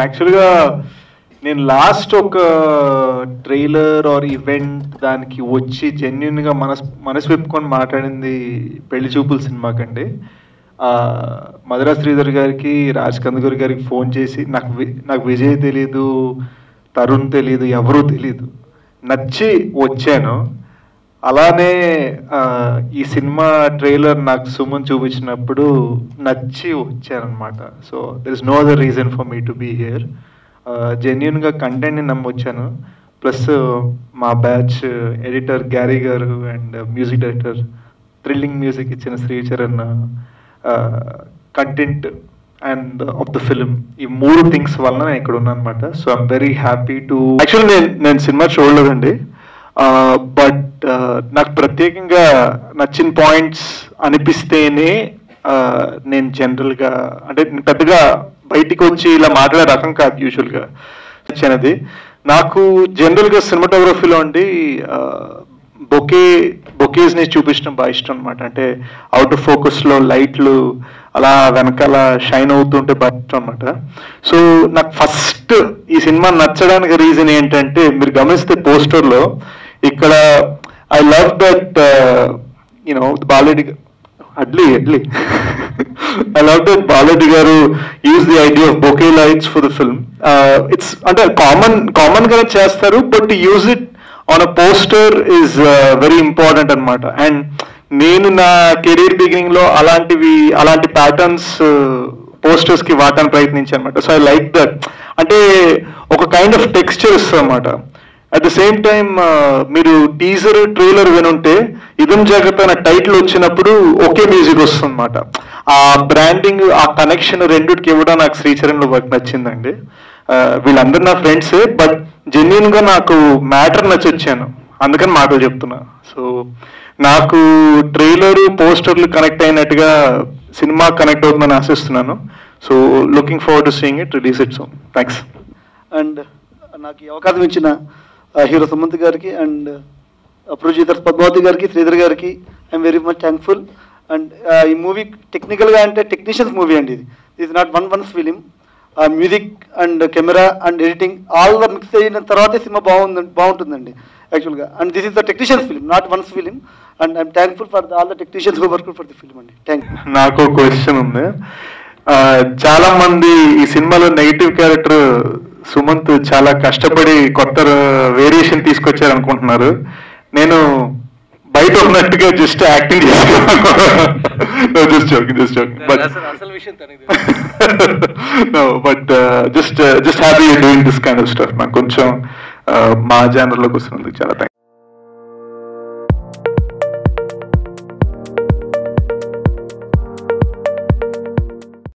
యాక్చువల్గా నేను లాస్ట్ ఒక ట్రైలర్ ఆర్ ఈవెంట్ దానికి వచ్చి జెన్యున్గా మనస్ మనసు విప్పుకొని మాట్లాడింది పెళ్లి చూపుల సినిమాకండి ఆ, మధురా శ్రీధర్ గారికి రాజ్ కందుకూరి గారికి ఫోన్ చేసి నాకు వి- నాకు విజయ్ తెలీదు తరుణ్ తెలీదు ఎవరూ తెలీదు నచ్చి వచ్చాను అలానే ఆ, ఈ సినిమా ట్రైలర్ నాకు సుమన్ చూపించినప్పుడు నచ్చి వచ్చానమాట so there is no other reason for me to be here జెన్యున్గా కంటెంట్ని నమ్మొచ్చాను ప్లస్ మా బ్యాచ్ ఎడిటర్ గ్యారీ గారు and music director thrilling music ఇచ్చిన Sricharan content and of the film ఈ మూడు థింగ్స్ వలన నేను ఇక్కడ ఉన్నాను అనమాట so I'm very happy to actually నేను నేను సినిమా చూడలేదండి బట్ నాకు ప్రత్యేకంగా నచ్చిన పాయింట్స్ అనిపిస్తేనే uh, నేను జనరల్గా అంటే నేను పెద్దగా బయటికి వచ్చి ఇలా మాట్లాడే రకం కాదు యూజువల్గా నచ్చినది నాకు జనరల్గా సినిమాటోగ్రఫీలో అండి బొకే బొకేస్ని చూపించడం బాగా ఇష్టం అనమాట అంటే అవుట్ ఆఫ్ ఫోకస్లో లైట్లు అలా వెనకాల షైన్ అవుతుంటే బాగా ఇష్టం అనమాట సో నాకు ఫస్ట్ ఈ సినిమా నచ్చడానికి రీజన్ ఏంటంటే మీరు గమనిస్తే పోస్టర్లో ఇక్కడ I love that you know Baleddi అడ్లీ అడ్లీ ఐ లవ్ దట్ బాలెడ్డి గారు use the idea of bokeh lights for the film it's అంటే కామన్ కామన్ గానే చేస్తారు but use it on a poster is very important అనమాట అండ్ నేను నా కెరీర్ బిగినింగ్ లో అలాంటివి అలాంటి ప్యాటర్న్స్ పోస్టర్స్ కి వాడటానికి ప్రయత్నించాను అనమాట సో ఐ లైక్ దట్ అంటే ఒక కైండ్ ఆఫ్ టెక్స్చర్ ఇస్తుంది అనమాట అట్ ద సేమ్ టైం మీరు టీజర్ ట్రైలర్ వినుంటే ఇదం జగత్ అనే టైటిల్ వచ్చినప్పుడు ఒకే మ్యూజిక్ వస్తుంది అనమాట ఆ బ్రాండింగ్ ఆ కనెక్షన్ రెండుకి ఇవ్వడం నాకు శ్రీచరణ్లో వర్క్ నచ్చిందండి ఆ, వీళ్ళందరూ నా ఫ్రెండ్సే బట్ జెన్యున్ గా నాకు మ్యాటర్ నచ్చొచ్చాను అందుకని మాటలు చెప్తున్నా సో నాకు ట్రైలర్ పోస్టర్లు కనెక్ట్ అయినట్టుగా సినిమా కనెక్ట్ అవుతుందని ఆశిస్తున్నాను so looking forward to seeing it release it so thanks and నాకు ఈ అవకాశం ఇచ్చిన ఆ, హీరో సుమంత్ గారికి అండ్ ప్రొడ్యూసర్ పద్మావతి గారికి శ్రీధర్ గారికి I'm very much thankful and ఈ మూవీ టెక్నికల్గా అంటే టెక్నీషియన్స్ మూవీ అండి ఇది ఇది not one one's film music and camera and editing all the mix అయిన తర్వాతే సినిమా బాగుంది బాగుంటుందండి యాక్చువల్గా and this is the technicians film not one's film and I'm thankful for all the technicians who work for the film అండి thank you నాకు question ఉంది ఆ, చాలా మంది ఈ సినిమాలో నెగిటివ్ క్యారెక్టర్ సుమంత్ చాలా కష్టపడి కొత్త వేరియేషన్ తీసుకొచ్చారు అనుకుంటున్నారు నేను బయట ఉన్నట్టుగా జస్ట్ యాక్టింగ్ చేస్తాను just joking just joking but అసలు అసలు విషయం తనకి no but just just happy doing this kind of stuff నాకు కొంచెం uh, మా జానర్లోకి వస్తున్నందుకు చాలా థ్యాంక్స్